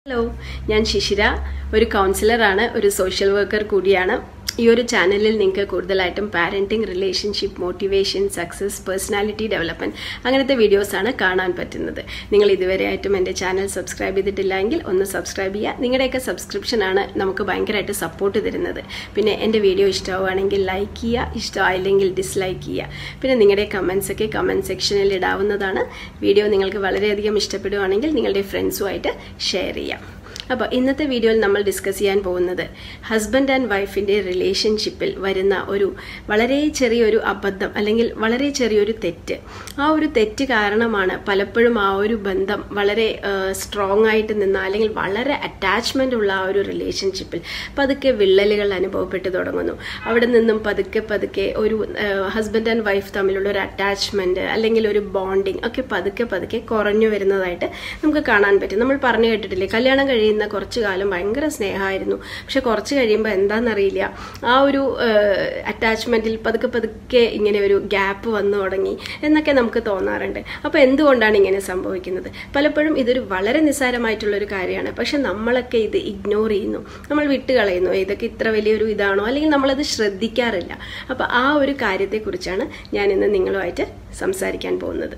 hello ഞാൻ ശിശിര ഒരു കൗൺസിലറാണ് ഒരു സോഷ്യൽ വർക്കർ കൂടിയാണ് ഈ ഒരു ചാനലിൽ നിങ്ങൾക്ക് കൂടുതലായിട്ടും parenting relationship motivation success personality development അങ്ങനത്തെ വീഡിയോസാണ് കാണാൻ പറ്റുന്നത് നിങ്ങൾ ഇതുവരെയായിട്ടും എൻ്റെ ചാനൽ സബ്സ്ക്രൈബ് ചെയ്തിട്ടില്ല എങ്കിൽ ഒന്ന് സബ്സ്ക്രൈബ് ചെയ്യുക നിങ്ങളുടെയൊക്കെ സബ്സ്ക്രിപ്ഷനാണ് നമുക്ക് ഭയങ്കരമായിട്ട് സപ്പോർട്ട് തരുന്നത് പിന്നെ എൻ്റെ വീഡിയോ ഇഷ്ടമാവുകയാണെങ്കിൽ ലൈക്ക് ചെയ്യുക ഇഷ്ടമായില്ലെങ്കിൽ ഡിസ്ലൈക്ക് ചെയ്യുക പിന്നെ നിങ്ങളുടെ കമൻസ് ഒക്കെ കമൻറ്റ് സെക്ഷനിൽ ഇടാവുന്നതാണ് വീഡിയോ നിങ്ങൾക്ക് വളരെയധികം ഇഷ്ടപ്പെടുകയാണെങ്കിൽ നിങ്ങളുടെ ഫ്രണ്ട്സുമായിട്ട് ഷെയർ ചെയ്യാം അപ്പോൾ ഇന്നത്തെ വീഡിയോയിൽ നമ്മൾ ഡിസ്കസ് ചെയ്യാൻ പോകുന്നത് ഹസ്ബൻഡ് ആൻഡ് വൈഫിൻ്റെ റിലേഷൻഷിപ്പിൽ വരുന്ന ഒരു വളരെ ചെറിയൊരു അബദ്ധം അല്ലെങ്കിൽ വളരെ ചെറിയൊരു തെറ്റ് ആ ഒരു തെറ്റ് കാരണമാണ് പലപ്പോഴും ആ ഒരു ബന്ധം വളരെ സ്ട്രോങ് ആയിട്ട് നിന്ന അല്ലെങ്കിൽ വളരെ അറ്റാച്ച്മെൻ്റ് ഉള്ള ആ ഒരു റിലേഷൻഷിപ്പിൽ പതുക്കെ വിള്ളലുകൾ അനുഭവപ്പെട്ടു തുടങ്ങുന്നു അവിടെ നിന്നും പതുക്കെ പതുക്കെ ഒരു ഹസ്ബൻഡ് ആൻഡ് വൈഫ് തമ്മിലുള്ള ഒരു അറ്റാച്ച്മെൻറ്റ് അല്ലെങ്കിൽ ഒരു ബോണ്ടിങ് ഒക്കെ പതുക്കെ പതുക്കെ കുറഞ്ഞു വരുന്നതായിട്ട് നമുക്ക് കാണാൻ പറ്റും നമ്മൾ പറഞ്ഞു കേട്ടിട്ടില്ലേ കല്യാണം കഴിയുന്ന കുറച്ചു കാലം ഭയങ്കര സ്നേഹമായിരുന്നു പക്ഷെ കുറച്ച് കഴിയുമ്പോൾ എന്താണെന്നറിയില്ല ആ ഒരു അറ്റാച്ച്മെൻറ്റിൽ പതുക്കെ പതുക്കെ ഇങ്ങനെ ഒരു ഗ്യാപ്പ് വന്നു തുടങ്ങി എന്നൊക്കെ നമുക്ക് തോന്നാറുണ്ട് അപ്പോൾ എന്തുകൊണ്ടാണ് ഇങ്ങനെ സംഭവിക്കുന്നത് പലപ്പോഴും ഇതൊരു വളരെ നിസ്സാരമായിട്ടുള്ളൊരു കാര്യമാണ് പക്ഷെ നമ്മളൊക്കെ ഇത് ഇഗ്നോർ ചെയ്യുന്നു നമ്മൾ വിട്ടുകളയുന്നു ഇതൊക്കെ ഇത്ര വലിയൊരു ഇതാണോ അല്ലെങ്കിൽ നമ്മളത് ശ്രദ്ധിക്കാറില്ല അപ്പോൾ ആ ഒരു കാര്യത്തെക്കുറിച്ചാണ് ഞാൻ ഇന്ന് നിങ്ങളുമായിട്ട് സംസാരിക്കാൻ പോകുന്നത്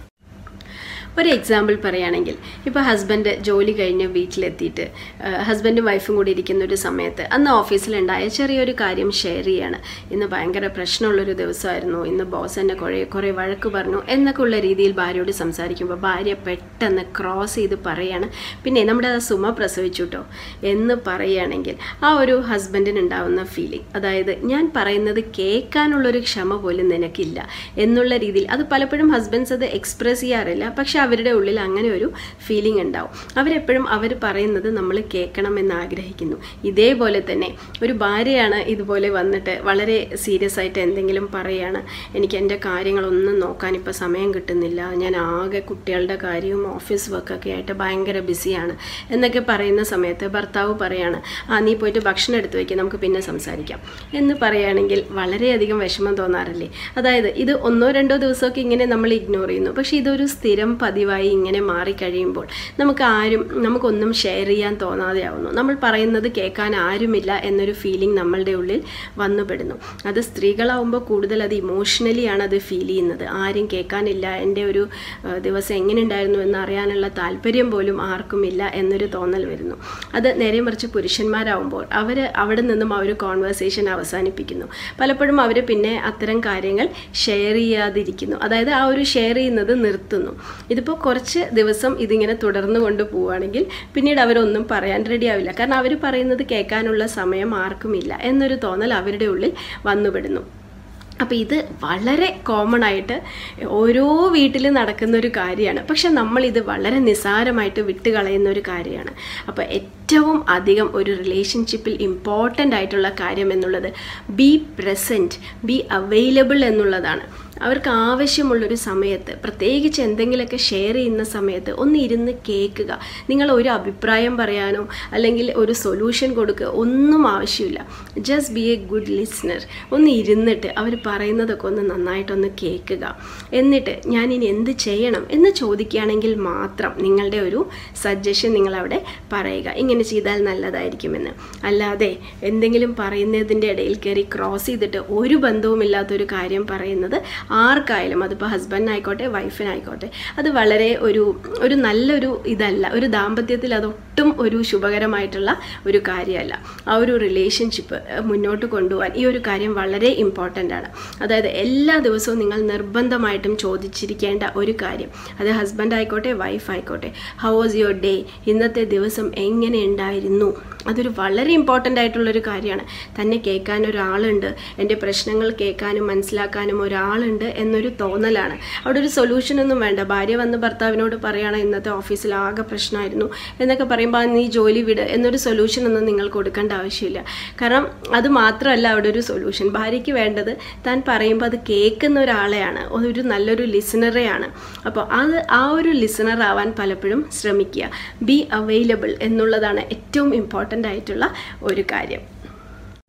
ഒരു എക്സാമ്പിൾ പറയുകയാണെങ്കിൽ ഇപ്പോൾ ഹസ്ബൻഡ് ജോലി കഴിഞ്ഞ് വീട്ടിലെത്തിയിട്ട് ഹസ്ബൻഡും വൈഫും കൂടി ഇരിക്കുന്ന ഒരു സമയത്ത് അന്ന് ഓഫീസിലുണ്ടായ ചെറിയൊരു കാര്യം ഷെയർ ചെയ്യാണ് ഇന്ന് ഭയങ്കര പ്രശ്നമുള്ളൊരു ദിവസമായിരുന്നു ഇന്ന് ബോസ് എന്നെ കുറേ കുറേ വഴക്ക് പറഞ്ഞു എന്നൊക്കെ ഉള്ള രീതിയിൽ ഭാര്യയോട് സംസാരിക്കുമ്പോൾ ഭാര്യ പെട്ടെന്ന് ക്രോസ് ചെയ്ത് പറയാണ് പിന്നെ നമ്മുടെ ആ സുമ പ്രസവിച്ചു കേട്ടോ എന്ന് പറയുകയാണെങ്കിൽ ആ ഒരു ഹസ്ബൻഡിന് ഉണ്ടാവുന്ന ഫീലിംഗ് അതായത് ഞാൻ പറയുന്നത് കേൾക്കാനുള്ളൊരു ക്ഷമ പോലും നിനക്കില്ല എന്നുള്ള രീതിയിൽ അത് പലപ്പോഴും ഹസ്ബൻഡ്സ് അത് എക്സ്പ്രസ് ചെയ്യാറില്ല പക്ഷെ അവരുടെ ഉള്ളിൽ അങ്ങനെ ഒരു ഫീലിംഗ് ഉണ്ടാവും അവരെപ്പോഴും അവർ പറയുന്നത് നമ്മൾ കേൾക്കണമെന്ന് ആഗ്രഹിക്കുന്നു ഇതേപോലെ തന്നെ ഒരു ഭാര്യയാണ് ഇതുപോലെ വന്നിട്ട് വളരെ സീരിയസ് ആയിട്ട് എന്തെങ്കിലും പറയുകയാണ് എനിക്ക് എൻ്റെ കാര്യങ്ങളൊന്നും നോക്കാൻ ഇപ്പോൾ സമയം കിട്ടുന്നില്ല ഞാൻ ആകെ കുട്ടികളുടെ കാര്യവും ഓഫീസ് വർക്കൊക്കെ ആയിട്ട് ഭയങ്കര ബിസിയാണ് എന്നൊക്കെ പറയുന്ന സമയത്ത് ഭർത്താവ് പറയാണ് ആ നീ പോയിട്ട് ഭക്ഷണം എടുത്തു വയ്ക്കുക നമുക്ക് പിന്നെ സംസാരിക്കാം എന്ന് പറയുകയാണെങ്കിൽ വളരെയധികം വിഷമം തോന്നാറില്ലേ അതായത് ഇത് ഒന്നോ രണ്ടോ ദിവസമൊക്കെ ഇങ്ങനെ നമ്മൾ ഇഗ്നോർ ചെയ്യുന്നു പക്ഷേ ഇതൊരു സ്ഥിരം പതിവായി ഇങ്ങനെ മാറിക്കഴിയുമ്പോൾ നമുക്ക് ആരും നമുക്കൊന്നും ഷെയർ ചെയ്യാൻ തോന്നാതെയാവുന്നു നമ്മൾ പറയുന്നത് കേൾക്കാൻ ആരുമില്ല എന്നൊരു ഫീലിംഗ് നമ്മളുടെ ഉള്ളിൽ വന്നുപെടുന്നു അത് സ്ത്രീകളാവുമ്പോൾ കൂടുതൽ അത് ഇമോഷണലിയാണ് അത് ഫീൽ ചെയ്യുന്നത് ആരും കേൾക്കാനില്ല എൻ്റെ ഒരു ദിവസം എങ്ങനെ ഉണ്ടായിരുന്നു എന്ന് അറിയാനുള്ള താല്പര്യം പോലും ആർക്കുമില്ല എന്നൊരു തോന്നൽ വരുന്നു അത് നേരെ മറിച്ച് പുരുഷന്മാരാവുമ്പോൾ അവർ അവിടെ നിന്നും ആ ഒരു കോൺവെർസേഷൻ അവസാനിപ്പിക്കുന്നു പലപ്പോഴും അവർ പിന്നെ അത്തരം കാര്യങ്ങൾ ഷെയർ ചെയ്യാതിരിക്കുന്നു അതായത് ആ ഒരു ഷെയർ ചെയ്യുന്നത് നിർത്തുന്നു ഇതിപ്പോൾ കുറച്ച് ദിവസം ഇതിങ്ങനെ തുടർന്നു കൊണ്ട് പോവുകയാണെങ്കിൽ പിന്നീട് അവരൊന്നും പറയാൻ റെഡി ആവില്ല കാരണം അവർ പറയുന്നത് കേൾക്കാനുള്ള സമയം ആർക്കുമില്ല എന്നൊരു തോന്നൽ അവരുടെ ഉള്ളിൽ വന്നുപെടുന്നു അപ്പോൾ ഇത് വളരെ കോമൺ ആയിട്ട് ഓരോ വീട്ടിലും നടക്കുന്ന ഒരു കാര്യമാണ് പക്ഷെ നമ്മളിത് വളരെ നിസ്സാരമായിട്ട് വിട്ടുകളയുന്ന ഒരു കാര്യമാണ് അപ്പോൾ ഏറ്റവും അധികം ഒരു റിലേഷൻഷിപ്പിൽ ഇമ്പോർട്ടൻ്റ് ആയിട്ടുള്ള കാര്യം എന്നുള്ളത് ബി പ്രസൻറ്റ് ബി അവൈലബിൾ എന്നുള്ളതാണ് അവർക്ക് ആവശ്യമുള്ളൊരു സമയത്ത് പ്രത്യേകിച്ച് എന്തെങ്കിലുമൊക്കെ ഷെയർ ചെയ്യുന്ന സമയത്ത് ഒന്ന് ഇരുന്ന് കേൾക്കുക നിങ്ങൾ ഒരു അഭിപ്രായം പറയാനോ അല്ലെങ്കിൽ ഒരു സൊല്യൂഷൻ കൊടുക്കുക ഒന്നും ആവശ്യമില്ല just be a good listener ഒന്ന് ഇരുന്നിട്ട് അവർ പറയുന്നതൊക്കെ ഒന്ന് നന്നായിട്ടൊന്ന് കേൾക്കുക എന്നിട്ട് ഞാൻ ഇനി എന്ത് ചെയ്യണം എന്ന് ചോദിക്കുകയാണെങ്കിൽ മാത്രം നിങ്ങളുടെ ഒരു സജഷൻ നിങ്ങളവിടെ പറയുക ഇങ്ങനെ ചെയ്താൽ നല്ലതായിരിക്കുമെന്ന് അല്ലാതെ എന്തെങ്കിലും പറയുന്നതിൻ്റെ ഇടയിൽ കയറി ക്രോസ് ചെയ്തിട്ട് ഒരു ബന്ധവുമില്ലാത്തൊരു കാര്യം പറയുന്നത് ആർക്കായാലും അതിപ്പോൾ ഹസ്ബൻഡിനായിക്കോട്ടെ വൈഫിനായിക്കോട്ടെ അത് വളരെ ഒരു ഒരു നല്ലൊരു ഇതല്ല ഒരു ദാമ്പത്യത്തിൽ അതൊട്ടും ഒരു ശുഭകരമായിട്ടുള്ള ഒരു കാര്യമല്ല ആ ഒരു റിലേഷൻഷിപ്പ് മുന്നോട്ട് കൊണ്ടുപോകാൻ ഈ ഒരു കാര്യം വളരെ ഇമ്പോർട്ടൻ്റ് ആണ് അതായത് എല്ലാ ദിവസവും നിങ്ങൾ നിർബന്ധമായിട്ടും ചോദിച്ചിരിക്കേണ്ട ഒരു കാര്യം അത് ഹസ്ബൻഡ് ആയിക്കോട്ടെ വൈഫ് ആയിക്കോട്ടെ ഹൗ വാസ് യുവർ ഡേ ഇന്നത്തെ ദിവസം എങ്ങനെ ഉണ്ടായിരുന്നു അതൊരു വളരെ ഇമ്പോർട്ടൻ്റ് ആയിട്ടുള്ളൊരു കാര്യമാണ് തന്നെ കേൾക്കാൻ ഒരാളുണ്ട് എൻ്റെ പ്രശ്നങ്ങൾ കേൾക്കാനും മനസ്സിലാക്കാനും ഒരാളുണ്ട് എന്നൊരു തോന്നലാണ് അവിടെ ഒരു സൊല്യൂഷൻ ഒന്നും വേണ്ട ഭാര്യ വന്ന് ഭർത്താവിനോട് പറയുകയാണ് ഇന്നത്തെ ഓഫീസിൽ ആകെ പ്രശ്നമായിരുന്നു എന്നൊക്കെ പറയുമ്പോൾ നീ ജോലി വിട് എന്നൊരു സൊല്യൂഷൻ ഒന്നും നിങ്ങൾ കൊടുക്കേണ്ട ആവശ്യമില്ല കാരണം അത് മാത്രമല്ല അവിടെ ഒരു സൊല്യൂഷൻ ഭാര്യയ്ക്ക് വേണ്ടത് താൻ പറയുമ്പോൾ അത് കേൾക്കുന്ന ഒരാളെയാണ് ഒരു നല്ലൊരു ലിസണറെയാണ് അപ്പോൾ അത് ആ ഒരു ലിസണർ ആവാൻ പലപ്പോഴും ശ്രമിക്കുക ബി അവൈലബിൾ എന്നുള്ളതാണ് ഏറ്റവും ഇമ്പോർട്ടൻ്റ് ആയിട്ടുള്ള ഒരു കാര്യം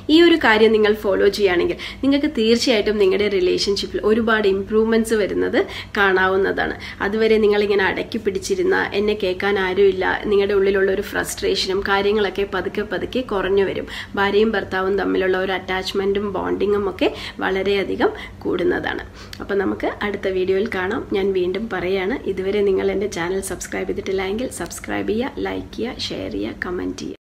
ഈ ഒരു കാര്യം നിങ്ങൾ ഫോളോ ചെയ്യുകയാണെങ്കിൽ നിങ്ങൾക്ക് തീർച്ചയായിട്ടും നിങ്ങളുടെ റിലേഷൻഷിപ്പിൽ ഒരുപാട് ഇമ്പ്രൂവ്മെന്റ്സ് വരുന്നത് കാണാവുന്നതാണ് അതുവരെ നിങ്ങളിങ്ങനെ അടക്കി പിടിച്ചിരുന്ന എന്നെ കേൾക്കാൻ ആരുമില്ല നിങ്ങളുടെ ഉള്ളിലുള്ള ഒരു ഫ്രസ്ട്രേഷനും കാര്യങ്ങളൊക്കെ പതുക്കെ പതുക്കെ കുറഞ്ഞു വരും ഭാര്യയും ഭർത്താവും തമ്മിലുള്ള ഒരു അറ്റാച്ച്മെന്റും ബോണ്ടിങ്ങും ഒക്കെ വളരെയധികം കൂടുന്നതാണ് അപ്പോൾ നമുക്ക് അടുത്ത വീഡിയോയിൽ കാണാം ഞാൻ വീണ്ടും പറയാണ് ഇതുവരെ നിങ്ങൾ എൻ്റെ ചാനൽ സബ്സ്ക്രൈബ് ചെയ്തിട്ടില്ല എങ്കിൽ സബ്സ്ക്രൈബ് ചെയ്യുക ലൈക്ക് ചെയ്യുക ഷെയർ ചെയ്യുക കമൻറ്റ് ചെയ്യുക